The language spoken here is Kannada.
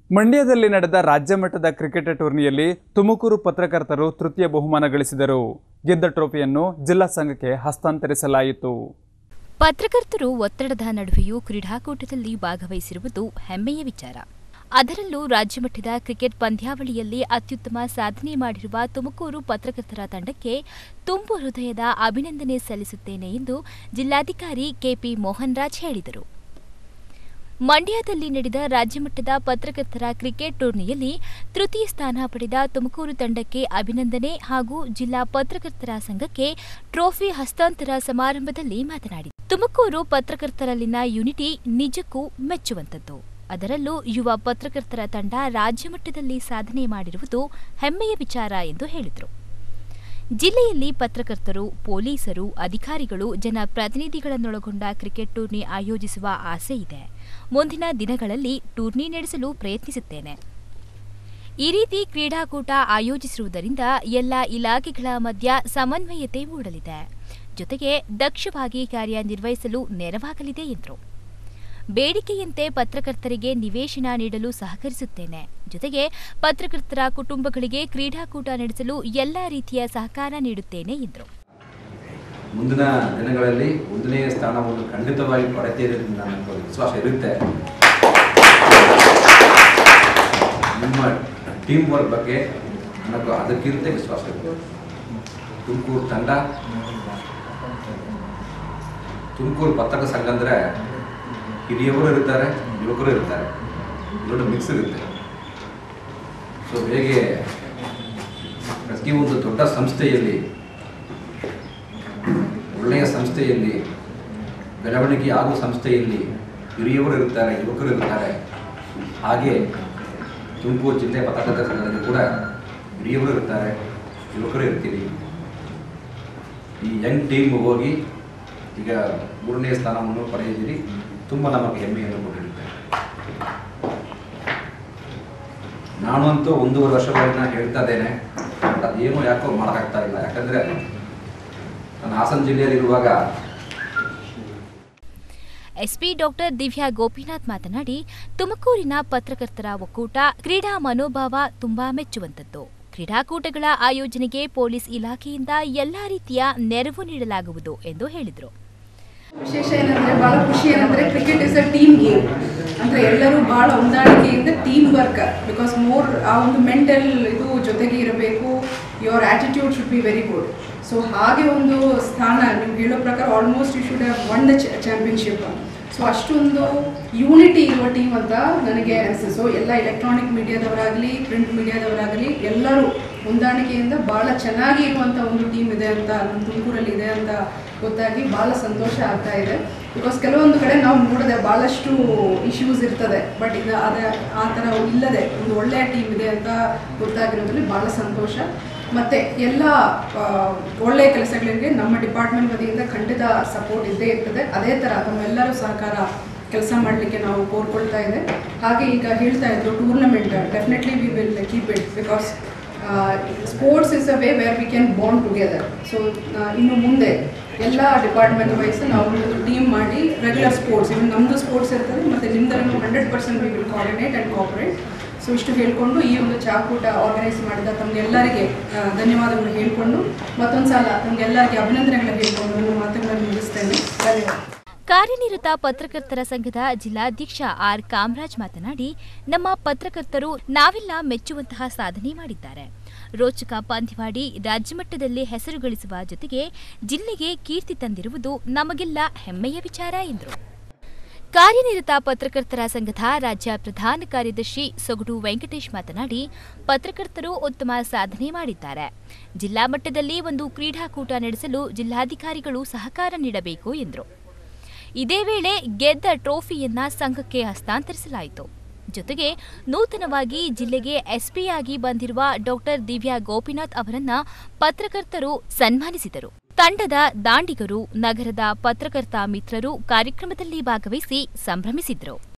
ಮಂಡ್ಯದಲ್ಲಿ ನಡೆದ ರಾಜ್ಯ ಮಟ್ಟದ ಕ್ರಿಕೆಟ್ ಟೂರ್ನಿಯಲ್ಲಿ ತುಮಕೂರು ಪತ್ರಕರ್ತರು ತೃತೀಯ ಬಹುಮಾನ ಗಳಿಸಿದರು ಗೆದ್ದ ಟ್ರೋಫಿಯನ್ನು ಜಿಲ್ಲಾ ಸಂಘಕ್ಕೆ ಹಸ್ತಾಂತರಿಸಲಾಯಿತು ಪತ್ರಕರ್ತರು ಒತ್ತಡದ ನಡುವೆಯೂ ಕ್ರೀಡಾಕೂಟದಲ್ಲಿ ಭಾಗವಹಿಸಿರುವುದು ಹೆಮ್ಮೆಯ ವಿಚಾರ ಅದರಲ್ಲೂ ರಾಜ್ಯಮಟ್ಟದ ಕ್ರಿಕೆಟ್ ಪಂದ್ಯಾವಳಿಯಲ್ಲಿ ಅತ್ಯುತ್ತಮ ಸಾಧನೆ ಮಾಡಿರುವ ತುಮಕೂರು ಪತ್ರಕರ್ತರ ತಂಡಕ್ಕೆ ತುಂಬು ಹೃದಯದ ಅಭಿನಂದನೆ ಸಲ್ಲಿಸುತ್ತೇನೆ ಎಂದು ಜಿಲ್ಲಾಧಿಕಾರಿ ಕೆಪಿ ಮೋಹನ್ ರಾಜ್ ಹೇಳಿದರು ಮಂಡ್ಯದಲ್ಲಿ ನಡೆದ ರಾಜ್ಯಮಟ್ಟದ ಪತ್ರಕರ್ತರ ಕ್ರಿಕೆಟ್ ಟೂರ್ನಿಯಲ್ಲಿ ತೃತೀಯ ಸ್ಥಾನ ಪಡೆದ ತುಮಕೂರು ತಂಡಕ್ಕೆ ಅಭಿನಂದನೆ ಹಾಗೂ ಜಿಲ್ಲಾ ಪತ್ರಕರ್ತರ ಸಂಘಕ್ಕೆ ಟ್ರೋಫಿ ಹಸ್ತಾಂತರ ಸಮಾರಂಭದಲ್ಲಿ ಮಾತನಾಡಿ ತುಮಕೂರು ಪತ್ರಕರ್ತರಲ್ಲಿನ ಯುನಿಟಿ ನಿಜಕ್ಕೂ ಮೆಚ್ಚುವಂತದ್ದು ಅದರಲ್ಲೂ ಯುವ ಪತ್ರಕರ್ತರ ತಂಡ ರಾಜ್ಯಮಟ್ಟದಲ್ಲಿ ಸಾಧನೆ ಮಾಡಿರುವುದು ಹೆಮ್ಮೆಯ ವಿಚಾರ ಎಂದು ಹೇಳಿದರು ಜಿಲ್ಲೆಯಲ್ಲಿ ಪತ್ರಕರ್ತರು ಪೊಲೀಸರು ಅಧಿಕಾರಿಗಳು ಜನಪ್ರತಿನಿಧಿಗಳನ್ನೊಳಗೊಂಡ ಕ್ರಿಕೆಟ್ ಟೂರ್ನಿ ಆಯೋಜಿಸುವ ಆಸೆ ಇದೆ ಮುಂದಿನ ದಿನಗಳಲ್ಲಿ ಟೂರ್ನಿ ನಡೆಸಲು ಪ್ರಯತ್ನಿಸುತ್ತೇನೆ ಈ ರೀತಿ ಕ್ರೀಡಾಕೂಟ ಆಯೋಜಿಸಿರುವುದರಿಂದ ಎಲ್ಲ ಇಲಾಖೆಗಳ ಮಧ್ಯ ಸಮನ್ವಯತೆ ಮೂಡಲಿದೆ ಜೊತೆಗೆ ದಕ್ಷವಾಗಿ ಕಾರ್ಯನಿರ್ವಹಿಸಲು ನೆರವಾಗಲಿದೆ ಎಂದರು ಬೇಡಿಕೆಯಂತೆ ಪತ್ರಕರ್ತರಿಗೆ ನಿವೇಶನ ನೀಡಲು ಸಹಕರಿಸುತ್ತೇನೆ ಜೊತೆಗೆ ಪತ್ರಕರ್ತರ ಕುಟುಂಬಗಳಿಗೆ ಕ್ರೀಡಾಕೂಟ ನಡೆಸಲು ಎಲ್ಲ ರೀತಿಯ ಸಹಕಾರ ನೀಡುತ್ತೇನೆ ಎಂದರು ಮುಂದಿನ ದಿನಗಳಲ್ಲಿ ಒಂದನೇ ಸ್ಥಾನವನ್ನು ಖಂಡಿತವಾಗಿ ಪಡೆಯುತ್ತೇನೆ ಎಂದು ನನಗೆ ವಿಶ್ವಾಸ ಇರುತ್ತೆ ನಿಮ್ಮ ಟೀಮ್ ವರ್ಕ್ ಬಗ್ಗೆ ನನಗೂ ಅದಕ್ಕಿಂತ ವಿಶ್ವಾಸ ಇದೆ ತುಮಕೂರು ತಂಡ ತುಮಕೂರು ಪತ್ರಕ ಸಂಘ ಅಂದರೆ ಹಿರಿಯವರು ಇರ್ತಾರೆ ಯುವಕರು ಇರ್ತಾರೆ ದೊಡ್ಡ ಮಿಕ್ಸ್ ಇರುತ್ತೆ ಸೊ ಹೇಗೆ ಪ್ರತಿಯೊಂದು ದೊಡ್ಡ ಸಂಸ್ಥೆಯಲ್ಲಿ ಒಳ್ಳೆಯ ಸಂಸ್ಥೆಯಲ್ಲಿ ಬೆಳವಣಿಗೆ ಆಗುವ ಸಂಸ್ಥೆಯಲ್ಲಿ ಹಿರಿಯವರು ಇರ್ತಾರೆ ಯುವಕರು ಇರ್ತಾರೆ ಹಾಗೆ ತುಮಕೂರು ಜಿಲ್ಲೆ ಪತ್ರಕರ್ತರ ಸಂಘದಲ್ಲಿ ಕೂಡ ಹಿರಿಯವರು ಇರ್ತಾರೆ ಯುವಕರು ಇರ್ತೀರಿ ಈ ಯಂಗ್ ಟೀಮ್ ಹೋಗಿ ಈಗ ಮೂರನೇ ಸ್ಥಾನವನ್ನು ಪಡೆದಿದ್ದೀರಿ ತುಂಬ ನಮಗೆ ಹೆಮ್ಮೆಯನ್ನು ಕೊಟ್ಟಿರುತ್ತೆ ನಾನಂತೂ ಒಂದೂವರೆ ವರ್ಷಗಳಿಂದ ಹೇಳ್ತಾ ಇದ್ದೇನೆ ಬಟ್ ಅದೇನೋ ಯಾಕೋ ಮಾಡೋಕ್ಕಾಗ್ತಾ ಇಲ್ಲ ಯಾಕಂದರೆ ನಾನು ಹಾಸನ ಜಿಲ್ಲೆಯಲ್ಲಿರುವಾಗ ಎಸ್ಪಿ ಡಾಕ್ಟರ್ ದಿವ್ಯಾ ಗೋಪಿನಾಥ್ ಮಾತನಾಡಿ ತುಮಕೂರಿನ ಪತ್ರಕರ್ತರ ಒಕ್ಕೂಟ ಕ್ರೀಡಾ ಮನೋಭಾವ ತುಂಬಾ ಮೆಚ್ಚುವಂತದ್ದು ಕ್ರೀಡಾಕೂಟಗಳ ಆಯೋಜನೆಗೆ ಪೊಲೀಸ್ ಇಲಾಖೆಯಿಂದ ಎಲ್ಲಾ ರೀತಿಯ ನೆರವು ನೀಡಲಾಗುವುದು ಎಂದು ಹೇಳಿದರು ವಿಶೇಷ ಏನಂದ್ರೆ ಬಹಳ ಖುಷಿ ಏನಂದ್ರೆ cricket is a team game ಅಂದ್ರೆ ಎಲ್ಲರೂ ಬಹಳ ಹೊಂದಾಣಿಕೆಯಿಂದ ಟೀಮ್ ವರ್ಕ್ ಬಿಕಾಸ್ ಮೋರ್ ಆ ಒಂದು ಮೆಂಟಲ್ ಇದು ಜೊತೆಗೆ ಇರಬೇಕು your attitude should be very good so ಹಾಗೆ ಒಂದು ಸ್ಥಾನ ನೀವು ಹೇಳೋ ಪ್ರಕಾರ almost you should have won the championship so ಅಷ್ಟೊಂದು ಯೂನಿಟಿ ಇರುವ ಟೀಮ್ ಅಂತ ನನಗೆ ಅನಿಸ್ತು ಸೊ ಎಲ್ಲ ಎಲೆಕ್ಟ್ರಾನಿಕ್ ಮೀಡಿಯಾದವರಾಗಲಿ ಪ್ರಿಂಟ್ ಮೀಡಿಯಾದವರಾಗಲಿ ಎಲ್ಲರೂ ಹೊಂದಾಣಿಕೆಯಿಂದ ಭಾಳ ಚೆನ್ನಾಗಿ ಇರುವಂಥ ಒಂದು ಟೀಮ್ ಇದೆ ಅಂತ ನಮ್ಮ ತುಮಕೂರಲ್ಲಿ ಇದೆ ಅಂತ ಗೊತ್ತಾಗಿ ಭಾಳ ಸಂತೋಷ ಆಗ್ತಾ ಇದೆ ಬಿಕಾಸ್ ಕೆಲವೊಂದು ಕಡೆ ನಾವು ನೋಡಿದೆ ಭಾಳಷ್ಟು ಇಶ್ಯೂಸ್ ಇರ್ತದೆ ಬಟ್ ಇದು ಅದ ಆ ಥರ ಇಲ್ಲದೆ ಒಂದು ಒಳ್ಳೆಯ ಟೀಮ್ ಇದೆ ಅಂತ ಗೊತ್ತಾಗಿರೋದ್ರಲ್ಲಿ ಭಾಳ ಸಂತೋಷ ಮತ್ತು ಎಲ್ಲ ಆ, ಒಳ್ಳೆಯ ಕೆಲಸಗಳಿಗೆ ನಮ್ಮ ಡಿಪಾರ್ಟ್ಮೆಂಟ್ ವತಿಯಿಂದ ಖಂಡಿತ ಸಪೋರ್ಟ್ ಇದ್ದೇ ಇರ್ತದೆ ಅದೇ ಥರ ತಮ್ಮೆಲ್ಲರೂ ಸಹಕಾರ ಕೆಲಸ ಮಾಡಲಿಕ್ಕೆ ನಾವು ಕೋರ್ಕೊಳ್ತಾ ಇದೆ ಹಾಗೆ ಈಗ ಹೇಳ್ತಾ ಇದ್ರು tournament definitely we will keep it because sports is a way where we can bond together so ಇನ್ನು ಮುಂದೆ ಎಲ್ಲ ಡಿಪಾರ್ಟ್ಮೆಂಟ್ ವೈಸ್ ನಾವು ಒಂದು ಟೀಮ್ ಮಾಡಿ ರೆಗ್ಯುಲರ್ ಸ್ಪೋರ್ಟ್ಸ್ ಇನ್ನು ನಮ್ಮದು ಸ್ಪೋರ್ಟ್ಸ್ ಇರ್ತದೆ ಮತ್ತು ನಿಮ್ದನ್ನು hundred percent we will coordinate and cooperate so ಇಷ್ಟು ಹೇಳ್ಕೊಂಡು ಈ ಒಂದು ಚಾಕೂಟ ಆರ್ಗನೈಸ್ ಮಾಡಿದ ತಮಗೆಲ್ಲರಿಗೆ ಆ, ಧನ್ಯವಾದಗಳು ಹೇಳ್ಕೊಂಡು ಮತ್ತೊಂದು ಸಲ ತಮಗೆಲ್ಲರಿಗೆ ಅಭಿನಂದನೆಗಳನ್ನು ಹೇಳ್ಕೊಂಡು ನನ್ನ ಮಾತುಗಳನ್ನು ಮುಗಿಸ್ತೇನೆ ಧನ್ಯವಾದ ಕಾರ್ಯನಿರತ ಪತ್ರಕರ್ತರ ಸಂಘದ ಜಿಲ್ಲಾಧ್ಯಕ್ಷ ಆರ್ ಕಾಮರಾಜ್ ಮಾತನಾಡಿ ನಮ್ಮ ಪತ್ರಕರ್ತರು ನಾವೆಲ್ಲ ಮೆಚ್ಚುವಂತಹ ಸಾಧನೆ ಮಾಡಿದ್ದಾರೆ ರೋಚಕ ಪಂದ್ಯವಾಡಿ ರಾಜ್ಯಮಟ್ಟದಲ್ಲಿ ಹೆಸರು ಗಳಿಸುವ ಜೊತೆಗೆ ಜಿಲ್ಲೆಗೆ ಕೀರ್ತಿ ತಂದಿರುವುದು ನಮಗೆಲ್ಲ ಹೆಮ್ಮೆಯ ವಿಚಾರ ಎಂದರು ಕಾರ್ಯನಿರತ ಪತ್ರಕರ್ತರ ಸಂಘದ ರಾಜ್ಯ ಪ್ರಧಾನ ಕಾರ್ಯದರ್ಶಿ ಸೊಗಡು ವೆಂಕಟೇಶ್ ಮಾತನಾಡಿ ಪತ್ರಕರ್ತರು ಉತ್ತಮ ಸಾಧನೆ ಮಾಡಿದ್ದಾರೆ ಜಿಲ್ಲಾ ಮಟ್ಟದಲ್ಲಿ ಒಂದು ಕ್ರೀಡಾಕೂಟ ನಡೆಸಲು ಜಿಲ್ಲಾಧಿಕಾರಿಗಳು ಸಹಕಾರ ನೀಡಬೇಕು ಎಂದರು ಇದೇ ವೇಳೆ ಗೆದ್ದ ಟ್ರೋಫಿಯನ್ನ ಸಂಘಕ್ಕೆ ಹಸ್ತಾಂತರಿಸಲಾಯಿತು ಜೊತೆಗೆ ನೂತನವಾಗಿ ಜಿಲ್ಲೆಗೆ ಎಸ್ಪಿಯಾಗಿ ಬಂದಿರುವ ಡಾಕ್ಟರ್ ದಿವ್ಯಾ ಗೋಪಿನಾಥ್ ಅವರನ್ನ ಪತ್ರಕರ್ತರು ಸನ್ಮಾನಿಸಿದರು ತಂಡದ ದಾಂಡಿಗರು ನಗರದ ಪತ್ರಕರ್ತ ಮಿತ್ರರು ಕಾರ್ಯಕ್ರಮದಲ್ಲಿ ಭಾಗವಹಿಸಿ ಸಂಭ್ರಮಿಸಿದ್ರು